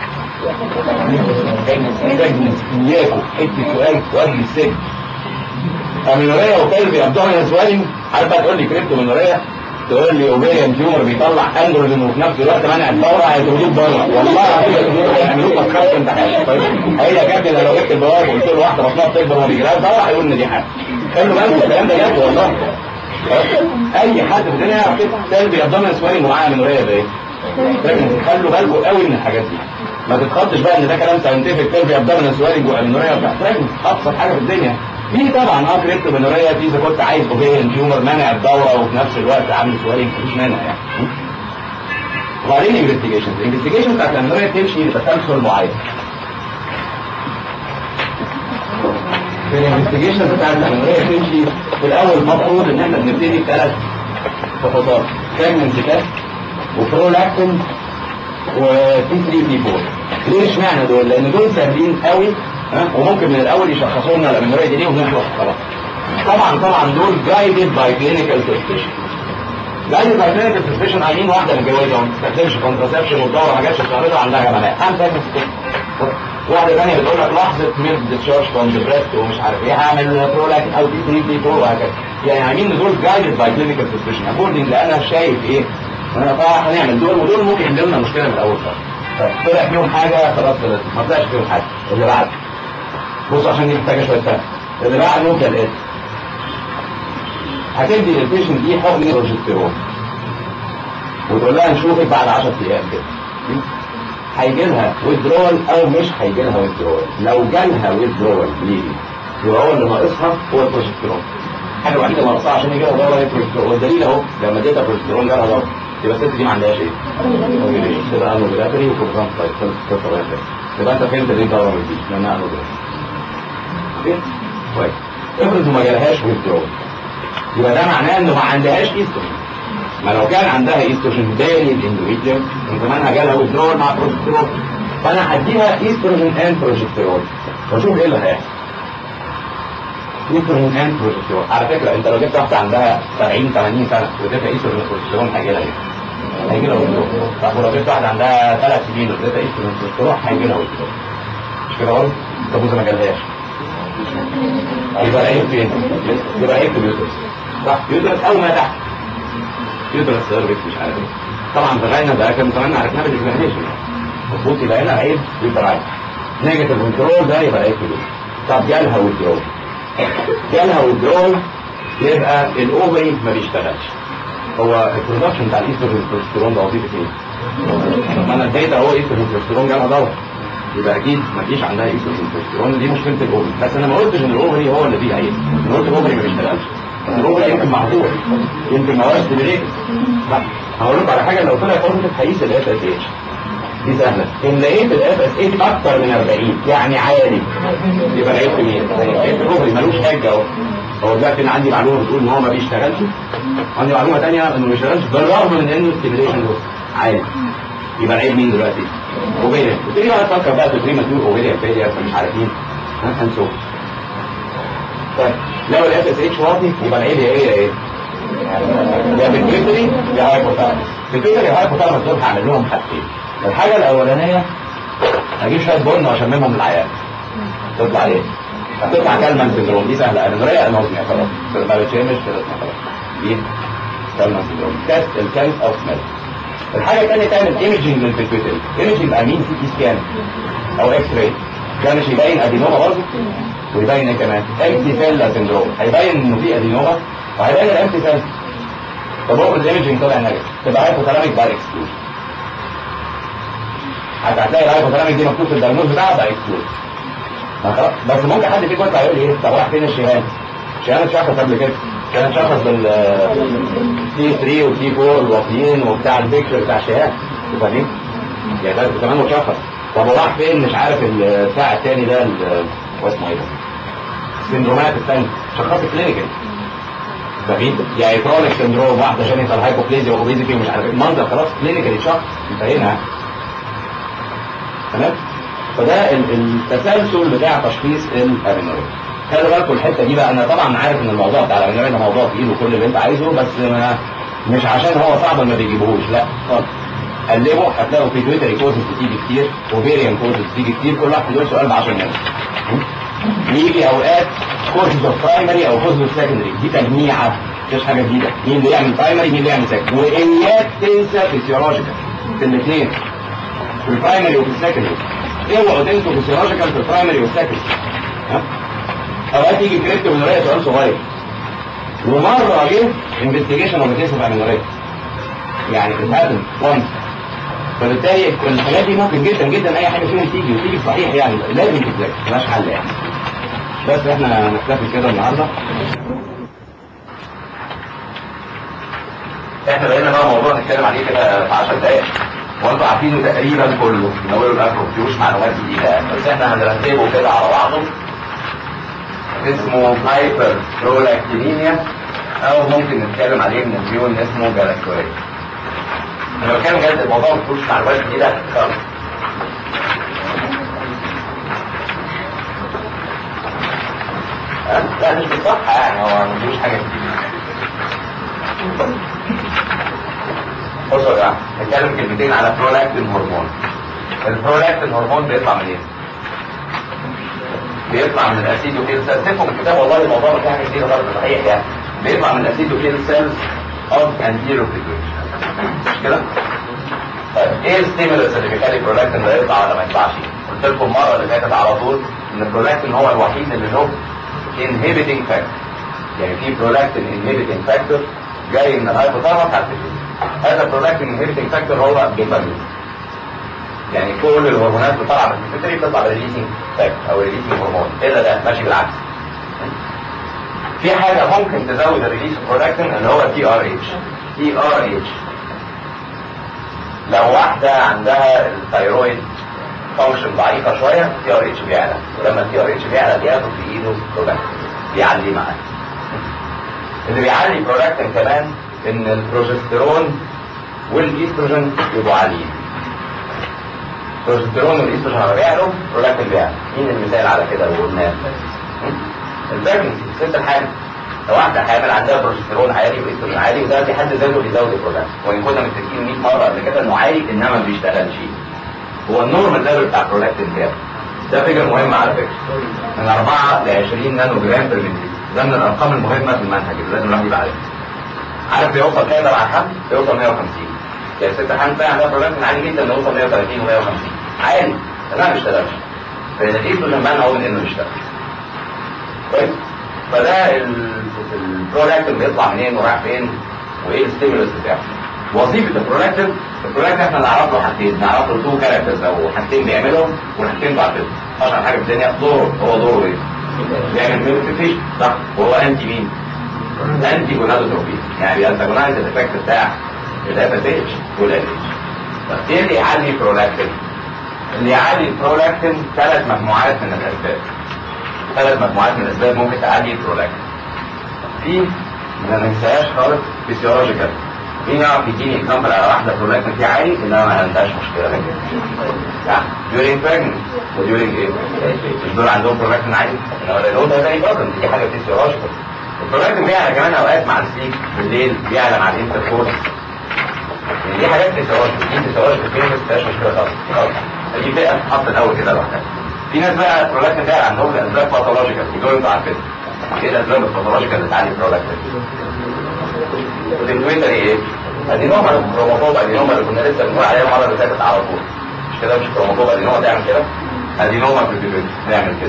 [SPEAKER 1] اياكم حته سؤال تؤدي السجن امينوريا وكلبي ابدومينال سويلنج عارف بقى تقول لي كريبتومينوريا تقول لي اوبيريان تيومر بيطلع اندروجين وفي نفس الوقت مانع الدوره هيطردوك بره والله هيعملوك مسخره امتحان هي يا كابتن لو جبت البواب وقلت له واحده بطنها بتكبر وما بيجيلهاش دوره هيقول ان دي حاجه خلوا بالكم الكلام ده جد والله اي حد في الدنيا يعرف كده سلبي ابدومينال سويلنج ومعاه امينوريا ده ايه؟ خلوا بالكم قوي من الحاجات دي ما تتخضش بقى ان ده كلام ساينتفك تلبي ابدومينال سويلنج وامينوريا بتاع ابسط حاجه في الدنيا في طبعا اه كريبتومينوريا في اذا كنت عايز اوبيريان تيومر مانع الدوره وفي نفس الوقت عامل سويلنج مفيش مانع يعني وبعدين انفستيجيشن الانفستيجيشن بتاعت الامنوريا بتمشي بتسلسل معين في الانفستيجيشن بتاعت الامنوريا بتمشي في الاول المفروض ان احنا بنبتدي بثلاث تفاصيل بريجننسي تيست وبرولاكتين وتي 3 تي 4 ليه اشمعنى دول؟ لان دول سهلين قوي ها وممكن من الاول يشخصوا لنا الامنوريا دي ليه ونخلص خلاص طبعا طبعا دول جايدد باي كلينيكال سسبشن جايدد باي كلينيكال سسبشن عايزين واحده متجوزه وما بتستخدمش كونتراسبشن وتدور ما جاتش شهرتها عندها جمالات هعمل واحده ثانيه بتقول لك لحظه ميلك ديتشارج فروم ذا بريست ومش عارف ايه هعمل برولاكت او تي 3 تي 4 وهكذا يعني عايزين دول جايدد باي كلينيكال سسبشن اكوردنج انا شايف ايه فهنعمل دول ودول ممكن يحلوا لنا مشكله من الاول خالص طلع فيهم حاجه خلاص ما طلعش فيهم حاجه اللي بعد بصوا عشان دي محتاجه شويه فهم اللي بعد ممكن ايه هتدي للبيشنت دي حقن بروجستيرون وتقول لها نشوفك بعد 10 ايام كده هيجي لها ويدرول او مش هيجي لها ويدرول لو جالها ويدرول ليه يبقى هو اللي ناقصها هو البروجستيرون الحاجه الوحيده اللي ناقصها عشان يجي لها دواء هي البروجستيرون والدليل اهو لما اديتها بروجستيرون جالها دواء يبقى الست دي ما عندهاش ايه؟ كده انوبيلاتري وكورتان طيب قصه بقى يبقى انت فهمت ليه الدواء ما بتجيش لانها انوبيلاتري اوكي كويس افرض ما جالهاش ويدرول يبقى ده معناه انه ما عندهاش ايستروجين ما لو كان عندها ايستروجين داري الاندوميتريوم من زمانها جالها ويدرول مع بروجستيرون فانا هديها ايستروجين اند بروجستيرون واشوف ايه اللي هيحصل ايستروجين اند بروجستيرون على فكره انت لو جبت واحده عندها 70 80 سنه واديتها ايستروجين بروجستيرون هيجي لها ايه؟ هيجي لها ويدرول طب ولو جبت واحده عندها ثلاث سنين واديتها ايستروجين بروجستيرون هيجي لها ويدرول مش كده برضه؟ طب وإذا ما جالهاش يبقى عيب فين؟ يبقى عيب في اليوترس صح يوترس او ما تحت يوترس سيرفكس مش عارف ايه طبعا بغينا ده كان زمان عرفناه بالاكزامينيشن المفروض يبقى هنا عيب يبقى عيب نيجاتيف كنترول ده يبقى عيب في اليوترس طب جالها ويدرول جالها ويدرول يبقى الاوفري ما بيشتغلش هو البرودكشن بتاع الايستروجين والبروجستيرون ده وظيفه ايه؟ ما انا اديت اهو ايستروجين والبروجستيرون جالها دواء يبقى اكيد ما فيش عندها ايستروجين والبروجستيرون دي مشكله الاوفري بس انا ما قلتش ان الاوفري هو اللي فيه عيب انا قلت الاوفري ما بيشتغلش الاوفري يمكن معذور يمكن ما هوش ستيميليتد لا هقول لكم على حاجه لو طلع بوزيتيف هيقيس الاف اس اتش دي سهله ان لقيت الاف اس اتش اكتر من 40 يعني عالي يبقى العيب في مين؟ العيب في الاوفري ملوش حاجه اهو هو دلوقتي انا عندي معلومه بتقول ان هو ما بيشتغلش عندي معلومه ثانيه انه ما بيشتغلش بالرغم من انه ستيميليشن عالي يبقى العيب مين دلوقتي؟ اوفيريان تبتدي بقى تفكر بقى في بريماتور اوفيريان فيلير مش عارف مين هنشوف طيب لو الاف اس اتش واطي يبقى العيب هي ايه ايه؟ يا بالبيتري يا هايبوثالامس البيتري يا هايبوثالامس دول هعمل لهم حاجتين الحاجه الاولانيه هجيب شويه بن واشممهم للعيان تطلع ايه؟ هتطلع كالمان سندروم دي سهله انوريا انورميا خلاص ما بتشمش خلاص دي كالمان سندروم تيست الكنس اوف سميل الحاجه الثانيه تعمل ايمجنج للبيتويتري ايمجنج بقى مين سي تي سكان او اكس راي ده مش يبين ادينوما برضه ويبين ايه كمان امتي سيل سندروم هيبين انه في ادينوما وهيبين الامتي سيل طب هو الايمجنج طلع نيجاتيف تبقى هايبوثالاميك باي اكسكلوجن هتلاقي الهايبوثالاميك دي مكتوب في الدايجنوز بتاعها باي اكسكلوجن بس ممكن حد فيكم يطلع يقول لي ايه طب راح فين الشهاده؟ الشهاده اتشخص قبل كده كان اتشخص بال تي 3 وتي 4 الواطيين وبتاع البيكتشر بتاع الشهاده فاهمين؟ يعني ده كمان متشخص طب وراح فين مش عارف البتاع الثاني ده هو اسمه ايه؟ السندرومات الثانيه شخصت كلينيكال فاهمين؟ يعني كرونيك سندروم واحده جينيتال هايبوبليزيا واوبيزيتي ومش عارف ايه المنظر خلاص كلينيكال يتشخص انتهينا تمام؟ فده التسلسل بتاع تشخيص الامينوريا خلي بالكم الحته دي بقى انا طبعا عارف ان الموضوع بتاع الامينوريا ده موضوع تقيل وكل اللي انت عايزه بس ما مش عشان هو صعب ما بيجيبوهوش لا خالص قلبوا هتلاقوا في تويتر كوزز بتيجي كتير وفيريان كوزز بتيجي كتير كل واحد له سؤال ب 10 نقط يجي اوقات كوزز اوف برايمري او كوزز اوف سكندري دي تجميعه مفيش حاجه جديده مين اللي يعمل برايمري مين اللي يعمل سكندري واياك تنسى فيسيولوجيكال في الاثنين في البرايمري وفي السكندري اوعوا تنسوا فيسيولوجيكال في البرايمري والسكندري اوقات يجي كريبتو منوريا سؤال صغير ومره جه انفستيجيشن اوف كيس اوف امينوريا يعني اتهدم وانس فبالتالي الحاجات دي ممكن جدا جدا اي حاجه فيهم تيجي وتيجي صحيح يعني لازم تتذاكر ملهاش حل يعني بس احنا نكتفي كده النهارده احنا بقينا بقى موضوع نتكلم عليه كده في 10 دقايق وانتوا عارفينه تقريبا كله من اوله لاخره ما فيهوش معلومات جديده يعني بس احنا هنرتبه كده على بعضه اسمه هايبر برولاكتينيميا او ممكن نتكلم عليه من الفيون اسمه جلاكتوريا لو كان جد الموضوع ما فيهوش معلومات جديده خالص لا مش بالصح يعني هو ما فيهوش حاجه جديده بصوا يا جماعه نتكلم كلمتين على برولاكتين هرمون البرولاكتين هرمون بيطلع من ايه؟ بيطلع من الاسيدوفيل سيلز تفهم الكتاب والله الموضوع ما فيه حاجه جديده برضه صحيح يعني بيطلع من الاسيدوفيل سيلز اوف انتيرو مش كده؟ طيب ايه الستيمولس اللي بيخلي البرولاكتين ده يطلع ولا ما يطلعش؟ قلت لكم المره اللي فاتت على طول ان البرولاكتين هو الوحيد اللي له inhibiting factor يعني في برولاكتين inhibiting factor جاي من الهايبوثالاموس على الفيتوس هذا البرولاكتين انهبيتنج فاكتور هو الدوبامين يعني كل الهرمونات اللي طالعه من الفيتري بتطلع بالريليسنج فاكتور او ريليسنج هرمون الا ده ماشي بالعكس في حاجه ممكن تزود الريليس برولاكتين اللي هو تي ار اتش تي ار اتش لو واحده عندها الثايرويد فانكشن ضعيفه شويه تي ار اتش بيعلى ولما التي ار اتش بيعلى بياخد في ايده برولاكتين بيعلي معاه اللي بيعلي برولاكتين كمان ان البروجسترون والايستروجين يبقوا عاليين البروجسترون والايستروجين لما بيعلوا برولاكتين بيعلى مين المثال على كده اللي قلناه البريجنسي الست الحامل لو واحده حامل عندها بروجسترون عالي وايستروجين عالي وده في حد ذاته بيزود البرولاكتين وان كنا متفقين 100 مره قبل كده انه عالي انما ما بيشتغلش هو النورمال ليفل بتاع البرولاكتين كام ده فكره مهمه على فكره من 4 ل 20 نانو جرام بير ملي ده من الارقام المهمه في المنهج اللي لازم الواحد يبقى عارفها عارف بيوصل كام على الحمل بيوصل 150 يعني ست حمل بقى عندها برولاكتين عالي جدا يوصل 130 و150 عالي ده ما بيشتغلش فإن الايستروجين بقى هو من انه يشتغل كويس فده البرولاكتين بيطلع منين ورايح فين وايه الستيمولس بتاعه وظيفه البرولاكتين البرولاكتين احنا نعرف له حاجتين نعرف له تو كاركترز او حاجتين بيعملهم وحاجتين بعرفهم اشهر حاجه في الدنيا دوره هو دوره ايه؟ بيعمل بيوتيفيشن صح وهو انتي مين؟ انتي جونادوتروبين يعني بيانتاجونايز الافكت بتاع الاف اس اتش والال اتش طب ايه اللي يعلي البرولاكتين؟ اللي يعلي البرولاكتين ثلاث مجموعات من الاسباب ثلاث مجموعات من الاسباب ممكن تعلي البرولاكتين في ما ننساهاش خالص فيسيولوجيكال مين يعرف يديني اكزامبل على واحده برولاكتين فيها عالي انما ما عندهاش مشكله يعني during pregnancy وديورنج ايه؟ مش دول عندهم برولاكتين عالي انما لو ده زي بروبلم دي حاجه فيسيولوجيكال البرولاكتين بيعلى كمان اوقات مع السليب بالليل بيعلى مع الانتركورس يعني دي حاجات فيسيولوجيكال دي فيسيولوجيكال فين ما فيهاش مشكله خالص خالص دي فئه تتحط الاول كده لوحدها في ناس بقى البرولاكتين بيعلى عندهم اسباب باثولوجيكال ودول انتوا عارفين ايه الاسباب الباثولوجيكال اللي تعلي البرولاكتين والانفويتر ايه؟ ادينوما الكروموفوب ادينوما اللي كنا لسه بنقول عليها المره اللي فاتت على طول مش كده مش كروموفوب ادينوما تعمل كده ادينوما في البيبي نعمل كده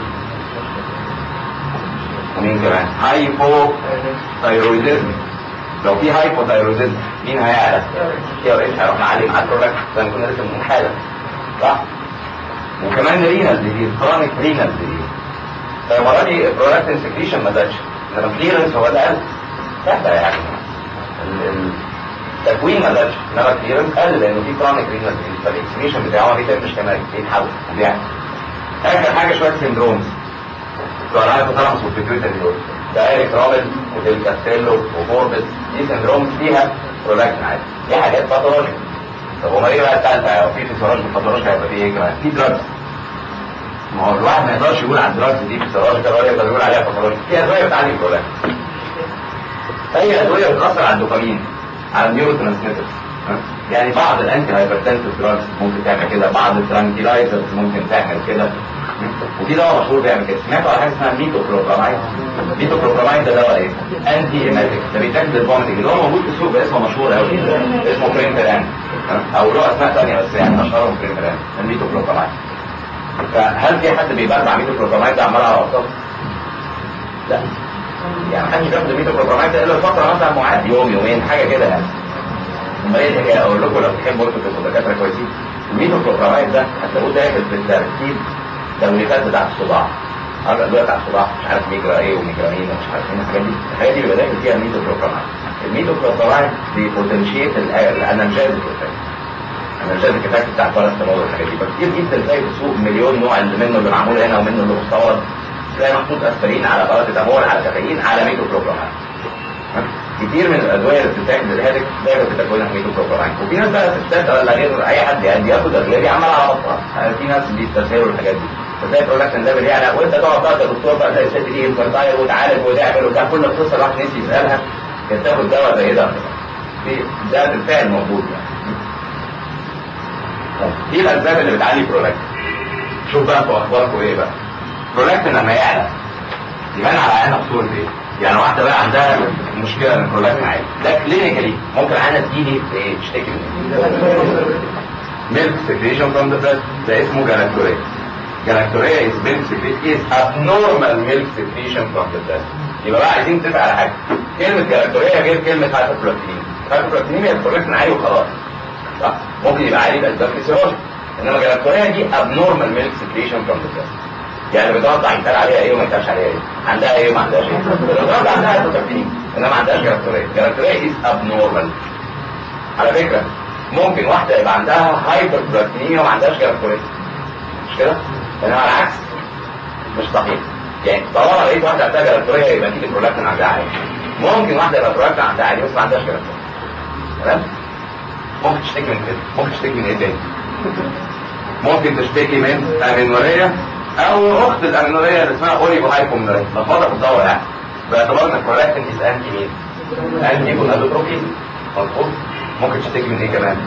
[SPEAKER 1] ومين كمان هايبو ثايرويدزم لو في هايبو ثايرويدزم مين هيعلى يا ريت هيروح معلم على البرودكت زي ما كنا لسه بنقول حالا صح وكمان رينال ديزيز كرونيك رينال ديزيز فالمره دي البرودكت سكريشن ما زادش انما كليرنس هو اللي قل سهله يعني التكوين ما زادش انما الكليرنس قل لانه في كرونيك رينال ديزيز فالاكسكريشن بتاعه ما مش كمان بيتحول بيعمل اخر حاجه شويه سندرومز بتوع الهايبوثالاموس والبيتويتري دول دايركت رابل وديل كاستيلو وفوربس دي سندرومز فيها برولاكتين عادي دي حاجات باثولوجيك طب امال ايه بقى الثالثه او في فيسيولوجيك باثولوجيك هيبقى فيه ايه كمان؟ في دراجز ما هو الواحد ما يقدرش يقول على الدراجز دي فيسيولوجيك ولا يقدر يقول عليها باثولوجيك في ادويه بتعالج البرولاكتين اي ادويه بتاثر على الدوبامين على النيورو ترانسميترز يعني بعض الانتي هايبرتنسيف دراجز ممكن تعمل كده بعض الترانكيلايزرز ممكن تعمل كده وفي دواء مشهور بيعمل كده سمعتوا على حاجه اسمها ميتوكلوبرامايد ميتوكلوبرامايد ده دواء ايه؟ انتي ايماتيك ده بيتاخد الفوميتنج اللي هو موجود في السوق باسمه مشهور قوي اسمه بريمبران او له اسماء ثانيه بس يعني اشهرهم بريمبران الميتوكلوبرامايد فهل في حد بيبرع ميتوكلوبرامايد ده عمال على بطال؟ لا يعني محدش بياخد الميتوكلوبرامايد ده الا فتره مثلا معاد يوم يومين حاجه كده يعني امال ايه الحكايه اقول لكم لو تحبوا انتوا تبقوا دكاتره كويسين الميتوكلوبرامايد ده هتلاقوه داخل في الترتيب التوليفات بتاعت الصداع عارف الادويه بتاعت الصداع مش عارف ميجرا ايه وميجرامين ومش عارف ايه الحاجات دي الحاجات دي بيبقى داخل فيها الميتوكلوبرامايد الميتوكلوبرامايد بيبوتنشيت الانالجيزك افكت انا مش الكفايه بتاع الباراسيتامول والحاجات دي فكتير جدا تلاقي في السوق مليون نوع اللي منه اللي معمول هنا ومنه اللي مستورد تلاقي محطوط اسبرين على باراسيتامول على كافيين على ميتوبروبرامين كتير من الادويه اللي بتتاخد للهدف دايما بتاكلها ميتوبروبرامين وفي ناس بقى ستات ولا غير اي حد يعني بياخد ادويه دي عمال على بطنها في ناس بيستسهلوا الحاجات دي فتلاقي برولاكتين ليفل يعلى وانت تقعد بقى كدكتور بقى زي الست دي انفرتايل وتعالج وتعمل وبتاع كل القصه الواحد نسي يسالها كانت تاخد دواء زي ده في ده بالفعل موجود يعني دي الاسباب اللي بتعلي برولاكتين شوف بقى انتوا اخباركم ايه بقى برولاكتين لما يعلى يبان على عينها بصوره ايه يعني واحده بقى عندها مشكله من البرولاكتين عالي ده كلينيكالي ممكن عينها تجيلي ايه تشتكي من ميلك سكريشن فروم ذا بريست ده اسمه جلاكتوريا جلاكتوريا از ميلك سكريشن از abnormal milk secretion from the breast يبقى بقى عايزين نتفق على حاجه كلمه جلاكتوريا غير كلمه هايبربروتينيميا هايبربروتينيميا البرولاكتين عالي وخلاص صح ممكن يبقى عالي باسباب فيسيولوجي انما جلاكتوريا دي abnormal milk secretion from the breast يعني بتوضع يتقال عليها ايه وما يتقالش عليها ايه عندها ايه وما عندهاش ايه بتوضع عندها هايبربروتينيميا انما ما عندهاش جلاكتوريا جلاكتوريا از abnormal على فكره ممكن واحده يبقى عندها هايبربروتينيميا وما عندهاش جلاكتوريا مش كده انما على العكس مش صحيح يعني طالما لقيت واحده عندها جلاكتوريا يبقى اكيد البرولاكتين عندها عالي ممكن واحده يبقى البرولاكتين عندها عالي بس ما عندهاش جلاكتوريا تمام ممكن تشتكي من كده ممكن تشتكي من ايه تاني ممكن تشتكي من امينوريا او اخت الامينوريا اللي اسمها اوليفو هايبومينوريا لخبطه في الدواء يعني باعتبار ان البرولاكتين از انتي مين انتي جونادوتروبين مظبوط ممكن تشتكي من ايه كمان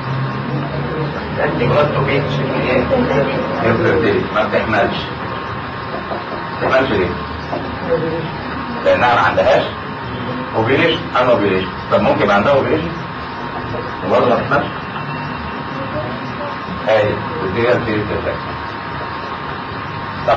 [SPEAKER 1] انتي جونادوتروبين تشتكي من ايه انفيرتيلي ما بتحملش ما بتحملش ليه لانها ما عندهاش اوبيليشن انا اوبيليشن طب ممكن يبقى عندها اوبيليشن وبرضه ما تحملش هاي ودي الفيرت